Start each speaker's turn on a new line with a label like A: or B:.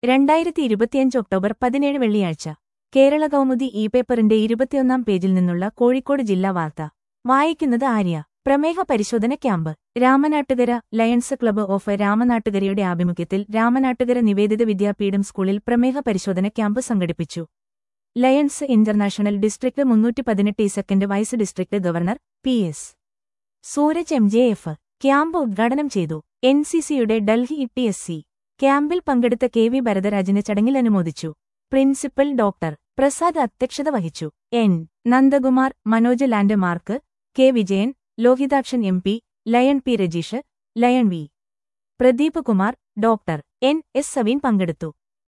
A: രണ്ടായിരത്തി ഇരുപത്തിയഞ്ച് ഒക്ടോബർ പതിനേഴ് വെള്ളിയാഴ്ച കേരള കൗമുദി ഇ പേപ്പറിന്റെ ഇരുപത്തിയൊന്നാം പേജിൽ നിന്നുള്ള കോഴിക്കോട് ജില്ലാ വാർത്ത വായിക്കുന്നത് ആര്യ പ്രമേഹ പരിശോധന camp Ramanattukara Lions Club of രാമനാട്ടുകരയുടെ ആഭിമുഖ്യത്തിൽ രാമനാട്ടുകര നിവേദിത വിദ്യാപീഠം സ്കൂളിൽ പ്രമേഹ പരിശോധന ക്യാമ്പ് സംഘടിപ്പിച്ചു ലയൺസ് ഇന്റർനാഷണൽ ഡിസ്ട്രിക്ട് മുന്നൂറ്റി പതിനെട്ട് E second vice district governor P S Sooraj M J F camp ഉദ്ഘാടനം ചെയ്തു എൻ സി സിയുടെ Delhi E T S C ക്യാമ്പിൽ പങ്കെടുത്ത കെ വി ഭരതരാജിനെ ചടങ്ങിൽ അനുമോദിച്ചു പ്രിൻസിപ്പൽ ഡോക്ടർ പ്രസാദ് അധ്യക്ഷത വഹിച്ചു N Nandakumar Manoj landmark K Vijayan Lohithakshan M P lion P Rajeesh lion V Pradeep Kumar doctor N S Saveen പങ്കെടുത്തു